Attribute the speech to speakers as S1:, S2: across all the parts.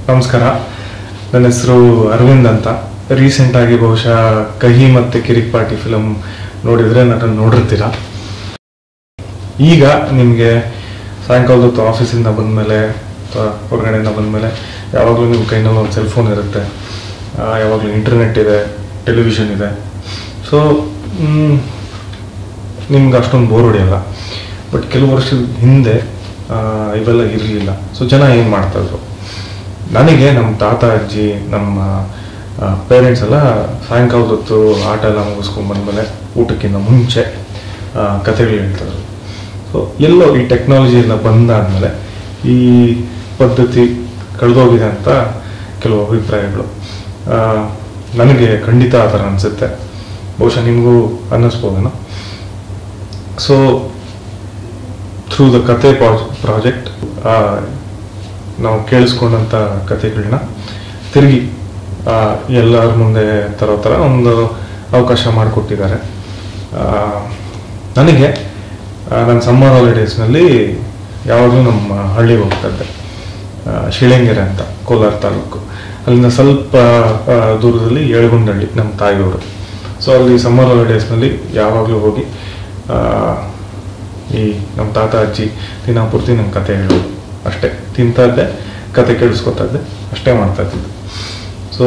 S1: ನಮಸ್ಕಾರ ನನ್ನ ಹೆಸರು ಅರವಿಂದ್ ಅಂತ ರೀಸೆಂಟಾಗಿ ಬಹುಶಃ ಕಹಿ ಮತ್ತು ಕಿರಿಕ್ ಪಾರ್ಟಿ ಫಿಲಮ್ ನೋಡಿದರೆ ನನ್ನನ್ನು ನೋಡಿರ್ತೀರ ಈಗ ನಿಮಗೆ ಸಾಯಂಕಾಲದ ಹೊತ್ತು ಆಫೀಸಿಂದ ಬಂದಮೇಲೆ ಅಥವಾ ಹೊರಗಡೆಯಿಂದ ಬಂದಮೇಲೆ ಯಾವಾಗಲೂ ನಿಮ್ಮ ಕೈನಲ್ಲಿ ಒಂದು ಸೆಲ್ ಫೋನ್ ಇರುತ್ತೆ ಆ, ಯಾವಾಗಲೂ ಇಂಟರ್ನೆಟ್ ಇದೆ ಟೆಲಿವಿಷನ್ ಇದೆ ಸೊ ನಿಮ್ಗೆ ಅಷ್ಟೊಂದು ಬೋರ್ ಹೊಡೆಯಲ್ಲ ಬಟ್ ಕೆಲವು ವರ್ಷದ ಹಿಂದೆ ಆ, ಇವೆಲ್ಲ ಇರಲಿಲ್ಲ ಸೊ ಜನ ಏನು ಮಾಡ್ತಾಯಿದ್ರು ನನಗೆ ನಮ್ಮ ತಾತ ಅಜ್ಜಿ ನಮ್ಮ ಪೇರೆಂಟ್ಸ್ ಎಲ್ಲ ಸಾಯಂಕಾಲದ ಹೊತ್ತು ಆಟ ಎಲ್ಲ ಮುಗಿಸ್ಕೊಂಡು ಬಂದಮೇಲೆ ಊಟಕ್ಕಿಂತ ಮುಂಚೆ ಆ, ಕಥೆಗಳು ಹೇಳ್ತಾಯಿದ್ರು ಸೊ ಎಲ್ಲೋ ಈ ಟೆಕ್ನಾಲಜಿ ಎಲ್ಲ ಬಂದಾದಮೇಲೆ ಈ ಪದ್ಧತಿ ಕಳೆದೋಗಿದೆ ಅಂತ ಕೆಲವು ಅಭಿಪ್ರಾಯಗಳು ಆ, ನನಗೆ ಖಂಡಿತ ಆ ಥರ ಅನಿಸುತ್ತೆ ಬಹುಶಃ ನಿಮಗೂ ಅನ್ನಿಸ್ಬೋದೇನೋ so through the Kathe project ನಾವು ಕೇಳಿಸ್ಕೊಂಡಂಥ ಕತೆಗಳನ್ನ ತಿರುಗಿ ಎಲ್ಲರ ಮುಂದೆ ತರೋ ಥರ ಒಂದು ಅವಕಾಶ ಮಾಡಿಕೊಟ್ಟಿದ್ದಾರೆ ಆ, ನನಗೆ ನನ್ನ ಸಮ್ಮರ್ ಹಾಲಿಡೇಸ್ನಲ್ಲಿ ಯಾವಾಗಲೂ ನಮ್ಮ ಹಳ್ಳಿಗೆ ಹೋಗ್ತಾ ಇದ್ದೆ ಆ, ಶಿಳಂಗೆರೆ ಅಂತ ಕೋಲಾರ ತಾಲೂಕು ಅಲ್ಲಿಂದ ಸ್ವಲ್ಪ ಆ, ದೂರದಲ್ಲಿ ಏಳುಗುಂಡಹಳ್ಳಿ ನಮ್ಮ ತಾಯಿಯವರು ಸೊ ಅಲ್ಲಿ ಸಮ್ಮರ್ ಹಾಲಿಡೇಸ್ನಲ್ಲಿ ಯಾವಾಗಲೂ ಹೋಗಿ ಆ, ಈ ನಮ್ಮ ತಾತ ಅಜ್ಜಿ ದಿನಪೂರ್ತಿ ನಮ್ಮ ಕತೆ ಹೇಳೋದು ಅಷ್ಟೇ ತಿಂತಾ ಇದ್ದೆ ಕತೆ ಕೇಳಿಸ್ಕೊತಾ ಇದ್ದೆ ಅಷ್ಟೇ ಮಾಡ್ತಾ ಇದ್ದಿದ್ದು ಸೊ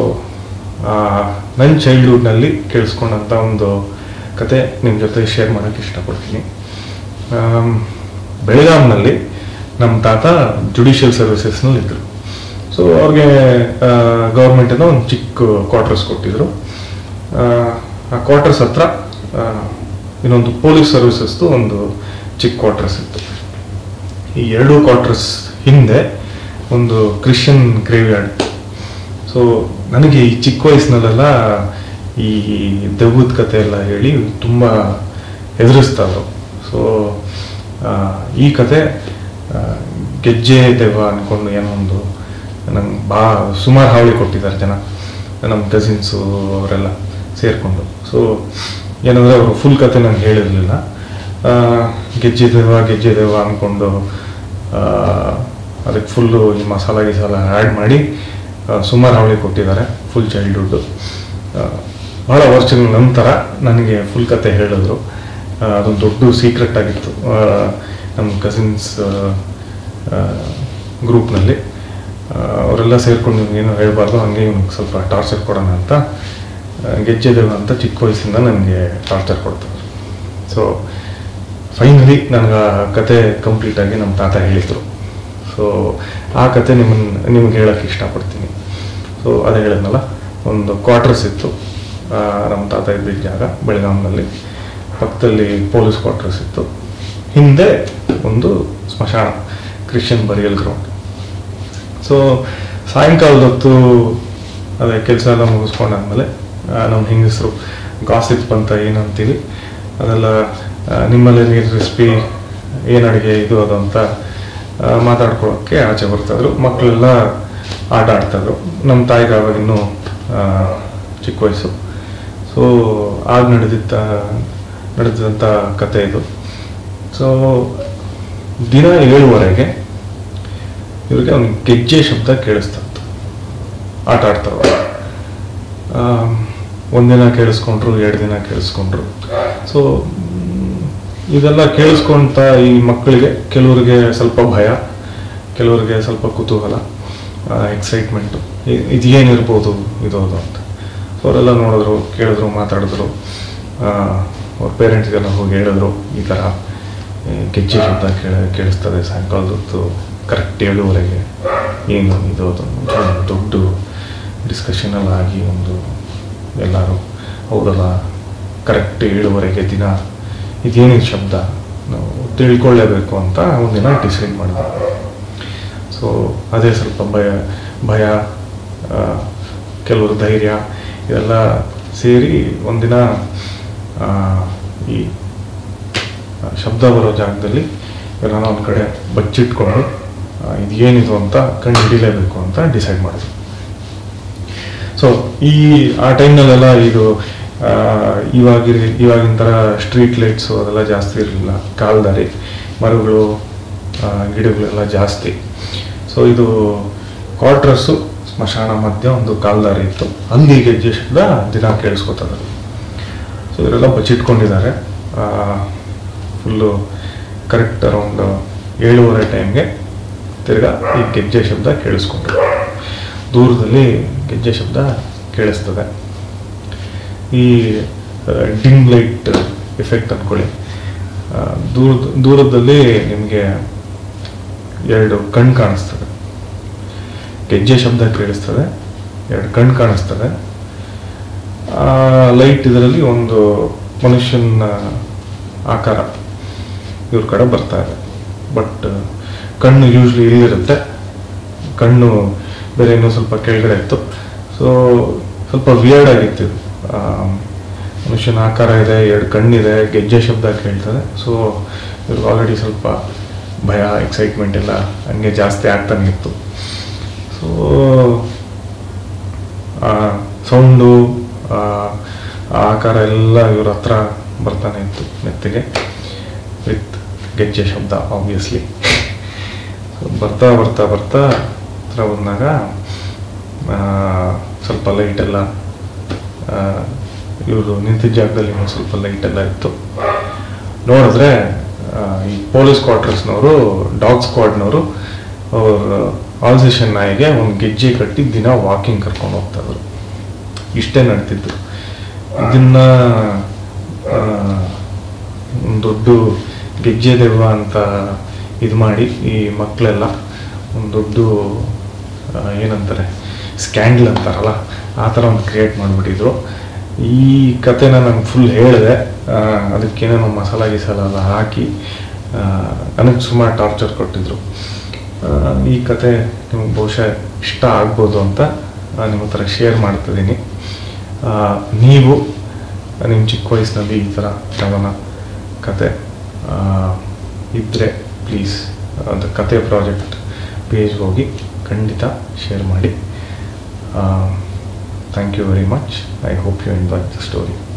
S1: ನನ್ನ ಚೈಲ್ಡ್ಹುಡ್ನಲ್ಲಿ ಕೇಳಿಸ್ಕೊಂಡಂಥ ಒಂದು ಕತೆ ನಿಮ್ಮ ಜೊತೆ ಶೇರ್ ಮಾಡೋಕ್ಕೆ ಇಷ್ಟಪಡ್ತೀನಿ ಆಮ್, ಬೆಳಗಾಂನಲ್ಲಿ ನಮ್ಮ ತಾತ ಜುಡಿಷಿಯಲ್ ಸರ್ವಿಸಸ್ನಲ್ಲಿ ಇದ್ದರು ಸೊ ಅವ್ರಿಗೆ ಗೌರ್ಮೆಂಟಿಂದ ಒಂದು ಚಿಕ್ಕ ಕ್ವಾರ್ಟರ್ಸ್ ಕೊಟ್ಟಿದ್ರು ಆ, ಆ ಕ್ವಾರ್ಟರ್ಸ್ ಹತ್ರ ಆ, ಇನ್ನೊಂದು ಪೊಲೀಸ್ ಸರ್ವಿಸಸ್ದು ಒಂದು ಚಿಕ್ಕ ಕ್ವಾರ್ಟರ್ಸ್ ಇತ್ತು ಈ ಎರಡು ಕ್ವಾರ್ಟರ್ಸ್ ಹಿಂದೆ ಒಂದು ಕ್ರಿಶ್ಚಿಯನ್ ಗ್ರೇವ್ಯಾರ್ಡ್ ಸೊ ನನಗೆ ಈ ಚಿಕ್ಕ ವಯಸ್ಸಿನಲ್ಲೆಲ್ಲ ಈ ದೆವ್ವದ ಕತೆ ಎಲ್ಲ ಹೇಳಿ ತುಂಬ ಹೆದರಿಸ್ತಾರೆ ಸೊ ಈ ಕತೆ ಆ, ಗೆಜ್ಜೆ ದೆವ್ವ ಅಂದ್ಕೊಂಡು ಏನೋ ಒಂದು ನಂಗೆ ಬಾ ಸುಮಾರು ಹಾವಳಿ ಕೊಟ್ಟಿದ್ದಾರೆ ಜನ ನಮ್ಮ ಕಸಿನ್ಸು ಅವರೆಲ್ಲ ಸೇರಿಕೊಂಡು ಸೊ ಏನಂದರೆ ಅವರು ಫುಲ್ ಕತೆ ನಂಗೆ ಹೇಳಿರಲಿಲ್ಲ ಗೆಜ್ಜೆ ದೆವ್ವ ಗೆಜ್ಜೆ ದೆವ್ವ ಅಂದ್ಕೊಂಡು ಆ, ಅದಕ್ಕೆ ಫುಲ್ಲು ಈ ಮಸಾಲ ಗಿಸಾಲ ಆ್ಯಡ್ ಮಾಡಿ ಆ, ಸುಮಾರು ಹಾವಳಿ ಕೊಟ್ಟಿದ್ದಾರೆ ಫುಲ್ ಚೈಲ್ಡ್ಹುಡ್ಡು ಭಾಳ ವರ್ಷಗಳ ನಂತರ ನನಗೆ ಫುಲ್ ಕತೆ ಹೇಳಿದ್ರು ಆ, ಅದೊಂದು ದೊಡ್ಡ ಸೀಕ್ರೆಟ್ ಆಗಿತ್ತು ಆ, ನಮ್ಮ ಕಸಿನ್ಸ್ ಗ್ರೂಪ್ನಲ್ಲಿ ಅವರೆಲ್ಲ ಸೇರ್ಕೊಂಡು ಏನು ಹೇಳಬಾರ್ದು ಹಾಗೆ ಇವ್ನಿಗೆ ಸ್ವಲ್ಪ ಟಾರ್ಚರ್ ಕೊಡೋಣ ಅಂತ ಆ, ಗೆಜ್ಜೆ ದೇವ ಅಂತ ಚಿಕ್ಕ ವಯಸ್ಸಿಂದ ನನಗೆ ಟಾರ್ಚರ್ ಕೊಡ್ತಾರೆ ಸೊ ಫೈನಲಿ ನನಗೆ ಆ ಕತೆ ಕಂಪ್ಲೀಟಾಗಿ ನಮ್ಮ ತಾತ ಹೇಳಿದರು ಸೊ ಆ ಕತೆ ನಿಮ್ಮನ್ನು ನಿಮ್ಗೆ ಹೇಳೋಕ್ಕೆ ಇಷ್ಟಪಡ್ತೀನಿ ಸೊ ಅದೇ ಹೇಳಿದ್ನಲ್ಲ ಒಂದು ಕ್ವಾರ್ಟರ್ಸ್ ಇತ್ತು ಆ, ನಮ್ಮ ತಾತ ಇದ್ದಿದ್ದ ಜಾಗ ಬೆಳಗಾಂನಲ್ಲಿ ಪಕ್ಕದಲ್ಲಿ ಪೊಲೀಸ್ ಕ್ವಾರ್ಟರ್ಸ್ ಇತ್ತು ಹಿಂದೆ ಒಂದು ಸ್ಮಶಾನ ಕ್ರಿಶ್ಚಿಯನ್ ಬರಿಯಲ್ ಗ್ರೌಂಡ್ ಸೊ ಸಾಯಂಕಾಲದ ಹೊತ್ತು ಅದೇ ಕೆಲಸ ಎಲ್ಲ ಮುಗಿಸ್ಕೊಂಡಾದ್ಮೇಲೆ ಆ, ನಮ್ಮ ಹೆಂಗಸರು ಗಾಸಿಪ್ ಅಂತ ಏನು ಅಂತೀವಿ ಅದೆಲ್ಲ ಆ, ನಿಮ್ಮಲ್ಲಿ ನೀರು ರೆಸಿಪಿ ಏನು ಅಡುಗೆ ಇದು ಅದು ಅಂತ ಆ, ಮಾತಾಡ್ಕೊಳ್ಳೋಕ್ಕೆ ಆಚೆ ಬರ್ತಾಯಿದ್ರು ಮಕ್ಕಳೆಲ್ಲ ಆಟ ಆಡ್ತಾಯಿದ್ರು ನಮ್ಮ ತಾಯಿಗೆ ಆವಾಗ ಇನ್ನೂ ಆ, ಚಿಕ್ಕ ವಯಸ್ಸು ಸೊ ಆಗ ನಡೆದಿದ್ದ ನಡೆದಂಥ ಕತೆ ಇದು ಸೊ ದಿನ ಏಳುವರೆಗೆ ಇವ್ರಿಗೆ ಒಂದು ಗೆಜ್ಜೆ ಶಬ್ದ ಕೇಳಿಸ್ತಾ ಇತ್ತು ಆಟ ಆಡ್ತಾರೆ ಒಂದಿನ ಕೇಳಿಸ್ಕೊಂಡ್ರು ಎರಡು ದಿನ ಕೇಳಿಸ್ಕೊಂಡ್ರು ಸೊ ಇದೆಲ್ಲ ಕೇಳಿಸ್ಕೊಂತ ಈ ಮಕ್ಕಳಿಗೆ ಕೆಲವರಿಗೆ ಸ್ವಲ್ಪ ಭಯ ಕೆಲವರಿಗೆ ಸ್ವಲ್ಪ ಕುತೂಹಲ ಎಕ್ಸೈಟ್ಮೆಂಟು ಇದು ಏನಿರ್ಬೋದು ಇದು ಅದು ಅಂತ ಸೊ ಅವರೆಲ್ಲ ನೋಡಿದ್ರು ಕೇಳಿದ್ರು ಮಾತಾಡಿದ್ರು ಆ, ಅವ್ರ ಪೇರೆಂಟ್ಸ್ಗೆಲ್ಲ ಹೋಗಿ ಹೇಳಿದ್ರು ಈ ಥರ ಈ ಗೆಜ್ಜೆ ಶಬ್ದ ಕೇಳ ಕೇಳಿಸ್ತದೆ ಸಾಯಂಕಾಲದ ಹೊತ್ತು ಕರೆಕ್ಟ್ ಏಳುವರೆಗೆ ಏನು ಇದು ಅದು ಅಂತ ಒಂದು ದೊಡ್ಡ ಡಿಸ್ಕಷನ್ ಎಲ್ಲ ಆಗಿ ಒಂದು ಎಲ್ಲರೂ ಹೌದಲ್ಲ ಕರೆಕ್ಟ್ ಏಳುವರೆಗೆ ದಿನ ಇದೇನಿದು ಶಬ್ದ ನಾವು ತಿಳ್ಕೊಳ್ಳೇಬೇಕು ಅಂತ ಒಂದಿನ ಡಿಸೈಡ್ ಮಾಡಿದೆ ಸೊ ಅದೇ ಸ್ವಲ್ಪ ಭಯ ಭಯ ಆ, ಕೆಲವರು ಧೈರ್ಯ ಇದೆಲ್ಲ ಸೇರಿ ಒಂದಿನ ಆ, ಈ ಆ, ಶಬ್ದ ಬರೋ ಜಾಗದಲ್ಲಿ ಎಲ್ಲ ಒಂದು ಕಡೆ ಬಚ್ಚಿಟ್ಕೊಂಡು ಆ, ಇದು ಏನಿದು ಅಂತ ಕಂಡು ಹಿಡಿಲೇಬೇಕು ಅಂತ ಡಿಸೈಡ್ ಮಾಡಿದ್ರು ಸೊ ಈ ಆ ಟೈಮ್ನಲ್ಲೆಲ್ಲ ಇದು ಆ, ಇವಾಗ ಇವಾಗಿನ ಥರ ಸ್ಟ್ರೀಟ್ ಲೈಟ್ಸು ಅದೆಲ್ಲ ಜಾಸ್ತಿ ಇರಲಿಲ್ಲ ಕಾಲ್ದಾರಿ ಮರಗಳು ಆ, ಗಿಡಗಳೆಲ್ಲ ಜಾಸ್ತಿ ಸೊ ಇದು ಕ್ವಾರ್ಟರ್ಸು ಸ್ಮಶಾನ ಮಧ್ಯ ಒಂದು ಕಾಲ್ದಾರಿ ಇತ್ತು ಹಂದಿ ಗೆಜ್ಜೆ ಶಬ್ದ ದಿನ ಕೇಳಿಸ್ಕೊತದ ಸೊ ಇವರೆಲ್ಲ ಬಚ್ಚಿಟ್ಕೊಂಡಿದ್ದಾರೆ ಫುಲ್ಲು ಕರೆಕ್ಟ್ ಅರೌಂಡ್ ಏಳುವರೆ ಟೈಮ್ಗೆ ತಿರ್ಗಾ ಈ ಗೆಜ್ಜೆ ಶಬ್ದ ಕೇಳಿಸ್ಕೊಂಡ್ರು ದೂರದಲ್ಲಿ ಗೆಜ್ಜೆ ಶಬ್ದ ಕೇಳಿಸ್ತದೆ ಈ ಡಿಮ್ ಲೈಟ್ ಎಫೆಕ್ಟ್ ಅಂದ್ಕೊಳ್ಳಿ ಆ, ದೂರ ದೂರದಲ್ಲಿ ನಿಮಗೆ ಎರಡು ಕಣ್ಣು ಕಾಣಿಸ್ತದೆ ಗೆಜ್ಜೆ ಶಬ್ದ ಕೇಳಿಸ್ತದೆ ಎರಡು ಕಣ್ಣು ಕಾಣಿಸ್ತದೆ ಲೈಟ್ ಇದರಲ್ಲಿ ಒಂದು ಮನುಷ್ಯನ ಆಕಾರ ಇವ್ರ ಕಡೆ ಬರ್ತಾ ಇದೆ ಬಟ್ ಕಣ್ಣು ಯೂಶ್ವಲಿ ಇಲ್ಲಿರುತ್ತೆ ಕಣ್ಣು ಬೇರೆ ಇನ್ನೂ ಸ್ವಲ್ಪ ಕೆಳಗಡೆ ಇತ್ತು ಸೊ ಸ್ವಲ್ಪ ವಿಯರ್ಡ್ ಆಗಿತ್ತು ಇದು ಆ, ಮನುಷ್ಯನ ಆಕಾರ ಇದೆ ಎರಡು ಕಣ್ಣಿದೆ ಗೆಜ್ಜೆ ಶಬ್ದ ಕೇಳ್ತದೆ ಸೊ ಇವ್ರಿಗೆ ಆಲ್ರೆಡಿ ಸ್ವಲ್ಪ ಭಯ ಎಕ್ಸೈಟ್ಮೆಂಟ್ ಎಲ್ಲ ಹಂಗೆ ಜಾಸ್ತಿ ಆಗ್ತಾನೆ ಇತ್ತು ಸೊ ಸೌಂಡು ಆಕಾರ ಎಲ್ಲ ಇವ್ರ ಹತ್ರ ಬರ್ತಾನೆ ಇತ್ತು ನೆತ್ತಿಗೆ ವಿತ್ ಗೆಜ್ಜೆ ಶಬ್ದ ಆಬ್ವಿಯಸ್ಲಿ ಬರ್ತಾ ಬರ್ತಾ ಬರ್ತಾ ಹತ್ರ ಬಂದಾಗ ಆ, ಸ್ವಲ್ಪ ಲೈಟ್ ಎಲ್ಲ ಇವರು ನಿಂತಿದ್ದ ಜಾಗದಲ್ಲಿ ಇನ್ನೂ ಸ್ವಲ್ಪ ಲೈಟ್ ಎಲ್ಲ ಇತ್ತು ನೋಡಿದ್ರೆ ಆ, ಈ ಪೊಲೀಸ್ ಕ್ವಾರ್ಟರ್ಸ್ನವರು ಡಾಗ್ ಸ್ಕ್ವಾಡ್ನವರು ಅವ್ರ ಆಲ್ಸೇಷನ್ ನಾಯಿಗೆ ಒಂದು ಗೆಜ್ಜೆ ಕಟ್ಟಿ ದಿನ ವಾಕಿಂಗ್ ಕರ್ಕೊಂಡು ಹೋಗ್ತಾ ಇದ್ರು ಇಷ್ಟೇ ನಡ್ತಿದ್ದು ಇದನ್ನ ಆ, ಒಂದು ದೊಡ್ಡ ಗೆಜ್ಜೆ ದೆವ್ವ ಅಂತ ಇದು ಮಾಡಿ ಈ ಮಕ್ಕಳೆಲ್ಲ ಒಂದು ದೊಡ್ಡ ಆ, ಏನಂತಾರೆ ಸ್ಕ್ಯಾಂಡಲ್ ಅಂತಾರಲ್ಲ ಆ ಥರ ಒಂದು ಕ್ರಿಯೇಟ್ ಮಾಡಿಬಿಟ್ಟಿದ್ರು ಈ ಕತೆನ ನಾನು ಫುಲ್ ಹೇಳಿದೆ ಅದಕ್ಕೇನೇನೋ ಮಸಾಲ ಗಿಸಾಲ ಎಲ್ಲ ಹಾಕಿ ನನಗೆ ಸುಮಾರು ಟಾರ್ಚರ್ ಕೊಟ್ಟಿದ್ರು ಆ, ಈ ಕತೆ ನಿಮಗೆ ಬಹುಶಃ ಇಷ್ಟ ಆಗ್ಬೋದು ಅಂತ ನಾನು ನಿಮ್ಮ ಹತ್ರ ಶೇರ್ ಮಾಡ್ತಿದ್ದೀನಿ ಆ, ನೀವು ನಿಮ್ಮ ಚಿಕ್ಕ ವಯಸ್ಸಿನಲ್ಲಿ ಈ ಥರ ಯಾವನ ಕತೆ ಆ, ಇದ್ದರೆ ಪ್ಲೀಸ್ ಅದು ಕತೆ ಪ್ರಾಜೆಕ್ಟ್ ಪೇಜ್ಗೆ ಹೋಗಿ ಖಂಡಿತ ಶೇರ್ ಮಾಡಿ thank you very much I hope you enjoy the story